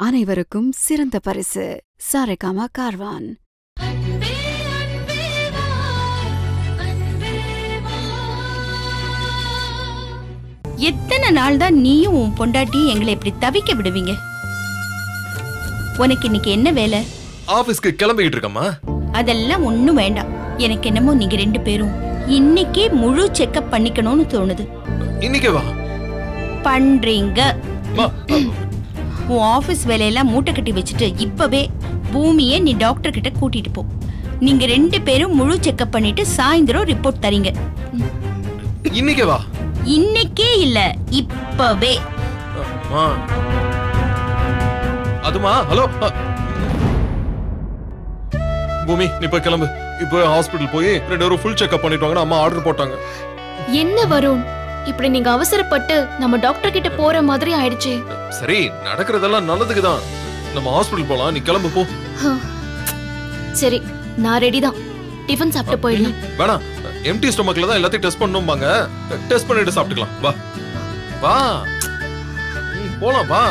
அனைவருக்கும் சிறந்த பரிசு சாரேகாமா கார்வான் அன்பே அன்பே வா அன்பே வா எத்தனை நாள் தான் நீயும் உன் பொண்டாட்டி எங்களை இப்படி தவிக்க விடுவீங்க உனக்கு இன்னைக்கு என்ன வேலை ஆபீஸ்க்கு கிளம்பிக்கிட்டு இருக்கம்மா அதெல்லாம் ஒண்ணும் வேண்டாம் எனக்கு என்னமோ நீங்க ரெண்டு பேரும் இன்னைக்கே முழு செக்கப் பண்ணிக்கணும்னு தோணுது இன்னைக்கே வா பண்றீங்க அம்மா, உன் ஆபீஸ் வேலையெல்லாம் மூட்டை கட்டி வச்சுட்டு இப்பவே பூமியை நீ டாக்டர் கிட்ட கூட்டிட்டு போ நீங்க ரெண்டு பேரும் முழு செக்கப் பண்ணிட்டு சாயந்தரம் ரிப்போர்ட் தரீங்க இன்னைக்கே வா இன்னைக்கே இல்ல இப்பவே அம்மா. அதுமா ஹலோ அ, பூமி நீ போய் கிளம்பு இப்போ ஹாஸ்பிடல் போய் ரெண்டு பேரும் ஃபுல் செக்அப் பண்ணிட்டு வாங்கன்னு அம்மா ஆர்டர் போட்டாங்க என்ன வருண் இப்படி நீங்க அவசரப்பட்டு நம்ம டாக்டர் கிட்ட போற மாதிரி ஆயிடுச்சு சரி நடக்கிறதெல்லாம் நல்லதுக்கு தான் நம்ம ஹாஸ்பிடல் போலாம் நீ கிளம்பு போ சரி நான் ரெடி தான் டிஃபன் சாப்பிட்டு போயிடலாம் வேணாம் எம்டி ஸ்டொமக்ல தான் எல்லாத்தையும் டெஸ்ட் பண்ணும்பாங்க டெஸ்ட் பண்ணிட்டு சாப்பிட்டுக்கலாம் வா வா ம், போலாம் வா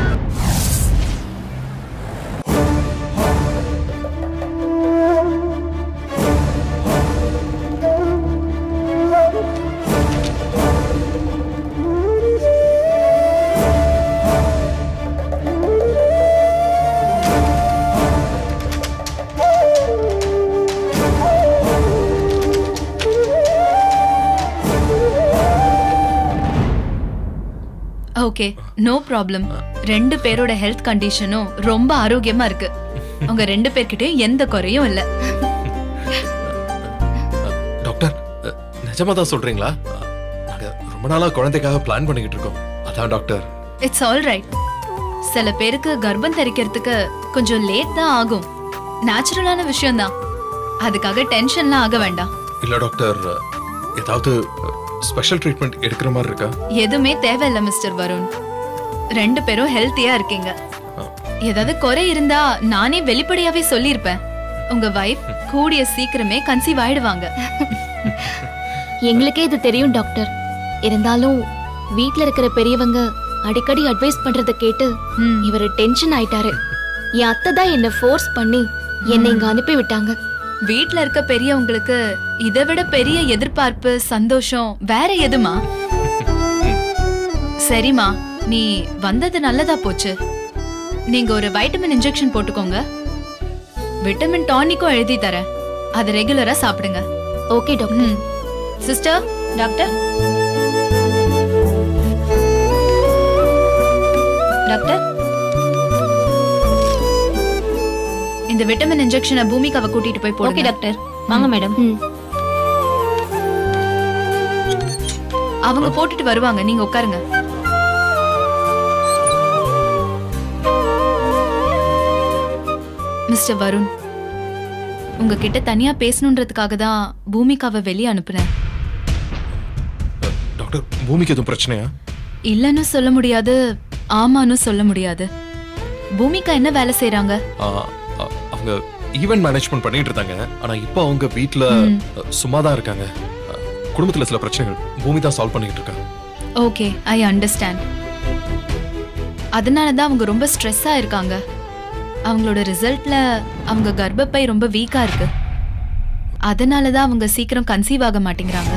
ஓகே நோ ப்ராப்ளம் ரெண்டு பேரோட ஹெல்த் கண்டிஷனும் ரொம்ப ஆரோக்கியமா இருக்கு உங்க ரெண்டு பேர்கிட்டயும் எந்த குறையும் இல்ல டாக்டர் அ, நிஜமா தான் சொல்றீங்களா அ, நாங்க ரொம்ப நாளா குழந்தைக்காக பிளான் பண்ணிக்கிட்டு இருக்கோம் அதான் டாக்டர் இட்ஸ் ஆல் ரைட் சில பேருக்கு கர்ப்பம் தரிக்கிறதுக்கு கொஞ்சம் லேட் தான் ஆகும் நேச்சுரலான விஷயம் தான் அதுக்காக டென்ஷன்லாம் ஆக வேண்டாம் இல்ல டாக்டர் அ, ஏதாவது ஸ்பெஷல் ட்ரீட்மெண்ட் எடுக்கிற மாதிரி இருக்கா எதுவுமே தேவையில்ல மிஸ்டர் வருண் ரெண்டு பேரும் ஹெல்த்தியா இருக்கீங்க ஏதாவது குறை இருந்தா நானே வெளிப்படையாவே சொல்லியிருப்பேன் உங்க வைஃப் கூடிய சீக்கிரமே கன்சீவ் ஆயிடுவாங்க எங்களுக்கே இது தெரியும் டாக்டர் இருந்தாலும் வீட்ல இருக்கிற பெரியவங்க அடிக்கடி அட்வைஸ் பண்றத கேட்டு ம். இவரு டென்ஷன் ஆயிட்டாரு என் அத்தை தான் என்ன ஃபோர்ஸ் பண்ணி என்னை இங்க அனுப்பி விட்டாங்க வீட்ல இருக்க பெரியவங்களுக்கு இதை விட பெரிய எதிர்பார்ப்பு சந்தோஷம் வேற எதுமா சரிம்மா நீ வந்தது நல்லதா போச்சு நீங்க ஒரு வைட்டமின் இன்ஜெக்ஷன் போட்டுக்கோங்க விட்டமின் டானிக்கும் எழுதி தரேன் அதை ரெகுலரா சாப்பிடுங்க ஓகே டாக்டர் ம் சிஸ்டர் டாக்டர் டாக்டர் இந்த விட்டமின் இன்ஜெக்ஷனை பூமிகாவை கூட்டிட்டு போய் போடுங்க ஓகே டாக்டர் வாங்க மேடம் ம். அவங்க போட்டுட்டு வருவாங்க நீங்க உட்காருங்க மிஸ்டர் வருண் உங்ககிட்ட தனியா பேசணுன்றதுக்காக தான் பூமிகாவை வெளியே அனுப்புனேன் அ, டாக்டர் பூமிக்கு எதுவும் பிரச்சனையா இல்லன்னு சொல்ல முடியாது ஆமான்னு சொல்ல முடியாது பூமிகா என்ன வேலை செய்றாங்க ஆ, அ, அவங்க ஈவென்ட் மேனேஜ்மெண்ட் பண்ணிட்டு இருந்தாங்க ஆனா இப்போ அவங்க வீட்ல சும்மா தான் இருக்காங்க அ, குடும்பத்துல சில பிரச்சனைகள் பூமி தான் சால்வ் பண்ணிட்டு இருக்காங்க ஓகே ஐ அண்டர்ஸ்டாண்ட் அதனால தான் அவங்க ரொம்ப ஸ்ட்ரெஸ்ஸாக இருக்காங்க அவங்களோட ரிசல்ட்ல அவங்க கர்ப்பப்பை ரொம்ப வீக்கா இருக்கு அதனால தான் அவங்க சீக்கிரம் கன்சீவ் ஆக மாட்டேங்கிறாங்க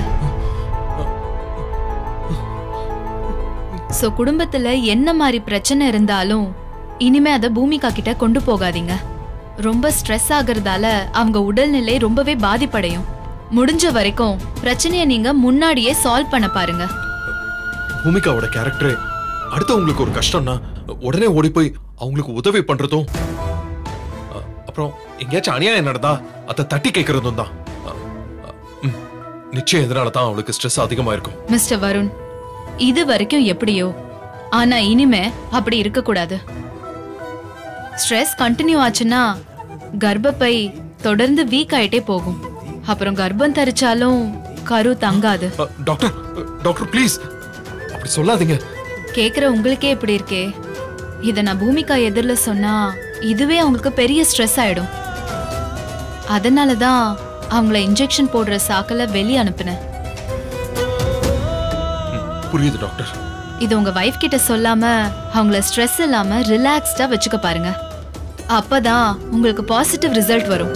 ஸோ குடும்பத்துல என்ன மாதிரி பிரச்சனை இருந்தாலும் இனிமே அதை பூமிகா கிட்ட கொண்டு போகாதீங்க ரொம்ப ஸ்ட்ரெஸ் ஆகுறதால அவங்க உடல்நிலை ரொம்பவே பாதிப்படையும் முடிஞ்ச வரைக்கும் பிரச்சனையை நீங்க முன்னாடியே சால்வ் பண்ண பாருங்க பூமிகாவோட கேரக்டரே அடுத்தவங்களுக்கு ஒரு கஷ்டம்னா உடனே ஓடி போய் அவங்களுக்கு உதவி பண்றதும் அ, அப்புறம் எங்கேயாச்சும் அநியாயம் நடந்தா அதை தட்டி கேட்கறதும் தான் அ, அ, ம், நிச்சயம் இதனால தான் அவளுக்கு ஸ்ட்ரெஸ் அதிகமா இருக்கும் மிஸ்டர் வருண் இது வரைக்கும் எப்படியோ ஆனா இனிமே அப்படி இருக்க கூடாது ஸ்ட்ரெஸ் கண்டினியூ ஆச்சுன்னா கர்ப்பப்பை தொடர்ந்து வீக் ஆயிட்டே போகும் அப்புறம் கர்ப்பம் தரிச்சாலும் கரு தங்காது அ, டாக்டர் அ, டாக்டர் ப்ளீஸ் அப்படி சொல்லாதீங்க கேக்குற உங்களுக்கே இப்படி இருக்கே இத நான் பூமிகா எதிரில சொன்னா இதுவே அவங்களுக்கு பெரிய ஸ்ட்ரெஸ் ஆயிடும் அதனால தான் அவங்கள இன்ஜெக்ஷன் போடுற சாக்கல வெளியே அனுப்புனேன் ம், புரியுது டாக்டர் இது உங்க வைஃப் கிட்ட சொல்லாம அவங்கள ஸ்ட்ரெஸ் இல்லாம ரிலாக்ஸ்டா வச்சுக்க பாருங்க அப்பதான் உங்களுக்கு பாசிட்டிவ் ரிசல்ட் வரும்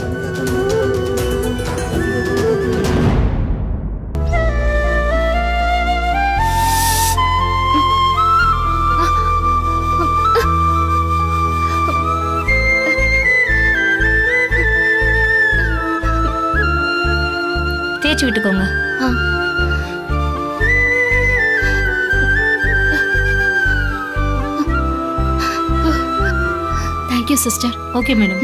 தேய்ச்சி விட்டுக்கோங்க thank you sister okay madam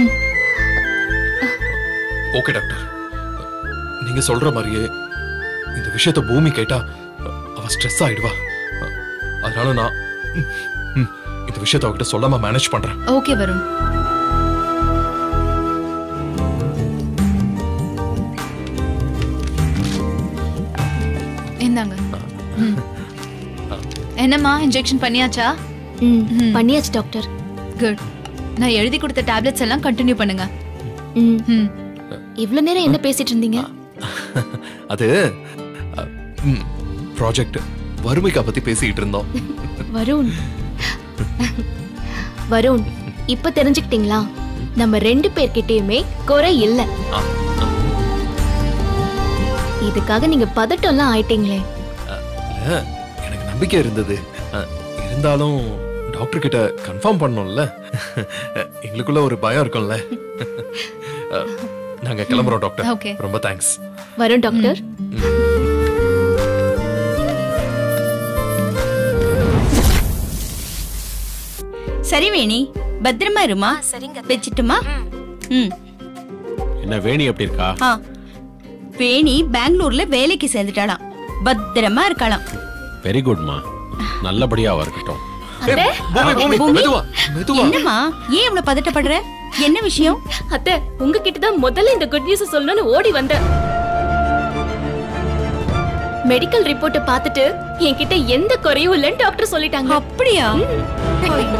okay doctor நீங்க சொல்ற மாதிரியே இந்த விஷயத்த பூமி கேட்டா அவ ஸ்ட்ரெஸ் ஆயிடுவா அதனால நான் ம், ம், இந்த விஷயத்த அவகிட்ட சொல்லாம மேனேஜ் பண்றேன் ஓகே வருண் இந்தாங்க ம். என்னம்மா இன்ஜெக்ஷன் பண்ணியாச்சா ம் ம். பண்ணியாச்சு டாக்டர் குட் நான் எழுதி கொடுத்த டேப்லெட்ஸ் எல்லாம் கண்டினியூ பண்ணுங்க ம் ம் இவ்ளோ நேரம் என்ன பேசிட்டு இருந்தீங்க அது ப்ராஜெக்ட் வறுமைக்கா பத்தி பேசிக்கிட்டு இருந்தோம் வருண் வருண் இப்ப தெரிஞ்சுக்கிட்டீங்களா நம்ம ரெண்டு பேர்கிட்டயுமே குறை இல்ல ஆ, இதுக்காக நீங்க பதட்டம்லாம் ஆயிட்டீங்களே இல்ல, எனக்கு நம்பிக்கை இருந்தது அஹ், இருந்தாலும் டாக்டர் கிட்ட கன்ஃபார்ம் பண்ணோம்ல எங்களுக்குள்ள ஒரு பயம் இருக்கும்ல அஹ், நாங்க கிளம்புறோம் டாக்டர் Okay. ரொம்ப தேங்க்ஸ் வருண் டாக்டர் சரி வேணி பத்திரமா இருமா சரிங்க வச்சுட்டுமா ம் என்ன வேணி எப்படி இருக்கா ஆ வேணி பெங்களூர்ல வேலைக்கு சேர்ந்துட்டாளாம் பத்திரமா இருக்காளாம் வெரி குட்மா நல்லபடியா அவ இருக்கட்டும் பூமி பூமி பூமி? மெதுவா மெதுவா என்னம்மா ஏன் இவ்வளவு பதட்டப்படுற என்ன விஷயம் அத்தை உங்ககிட்ட தான் முதல்ல இந்த குட் நியூஸ் சொல்லணும்னு ஓடி வந்தேன் மெடிக்கல் ரிப்போர்ட் பார்த்துட்டு என்கிட்ட எந்த குறையும் இல்லைன்னு டாக்டர் சொல்லிட்டாங்க அப்படியா ஐயோ.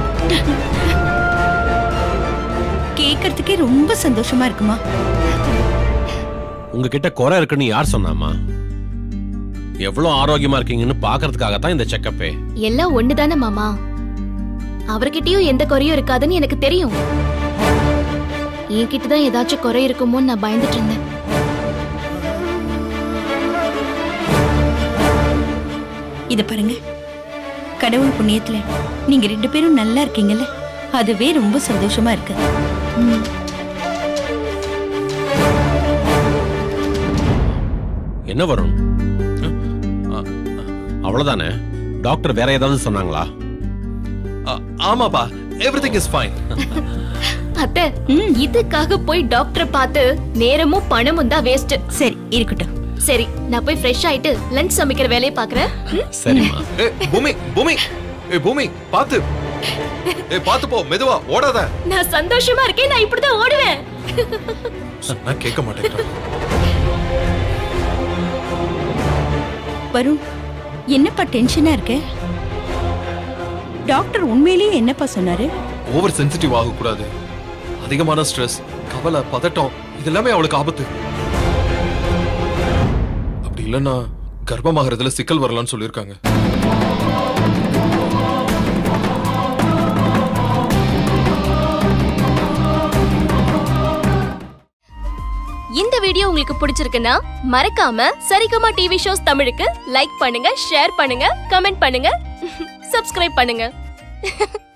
கேக்கறதுக்கே ரொம்ப சந்தோஷமா இருக்குமா உங்ககிட்ட குறை இருக்குன்னு யார் சொன்னாமா எவ்வளவு ஆரோக்கியமா இருக்கீங்கன்னு பாக்குறதுக்காக தான் இந்த செக்கப்பே எல்லாம் ஒண்ணுதானே மாமா அவர்கிட்டயும் எந்த குறையும் இருக்காதுன்னு எனக்கு தெரியும் என்கிட்ட தான் ஏதாச்சும் குறை இருக்குமோன்னு நான் பயந்துட்டு இருந்தேன் இத பாருங்க கடவுள் புண்ணியத்துல நீங்க ரெண்டு பேரும் நல்லா இருக்கீங்கல்ல அதுவே ரொம்ப சந்தோஷமா இருக்கு என்ன வரும் அவ்வளவுதானே டாக்டர் வேற ஏதாவது சொன்னாங்களா அ- ஆமாப்பா எவ்ரிதிங் இஸ் ஃபைன் அத்தை இதுக்காக போய் டாக்டரை பார்த்து நேரமும் பணமும் தான் வேஸ்ட் சரி இருக்கட்டும் சரி நான் போய் ஃப்ரெஷ் ஆயிட்டு லஞ்ச் சமைக்கிற வேலையை பாக்குறேன் ம்? சரிம்மா ஏ பூமி பூமி ஏ பூமி பாத்து ஏ பாத்து போ மெதுவா ஓடாத நான் சந்தோஷமா இருக்கேன் நான் இப்படிதான் ஓடுவேன் சொன்னா கேட்க மாட்டேங்கிறான் வருண் என்னப்பா டென்ஷனா இருக்க டாக்டர் உண்மையிலேயே என்னப்பா சொன்னாரு ஓவர் சென்சிட்டிவ் ஆக கூடாது அதிகமான ஸ்ட்ரெஸ் கவலை பதட்டம் இதெல்லாமே அவளுக்கு ஆபத்து அப்படி இல்லைன்னா கர்ப்பமாகறதுல சிக்கல் வரலாம்னு சொல்லியிருக்காங்க இந்த வீடியோ உங்களுக்கு பிடிச்சிருக்குன்னா மறக்காம சரிகமா டிவி ஷோஸ் தமிழுக்கு லைக் பண்ணுங்க ஷேர் பண்ணுங்க கமெண்ட் பண்ணுங்க சப்ஸ்கிரைப் பண்ணுங்க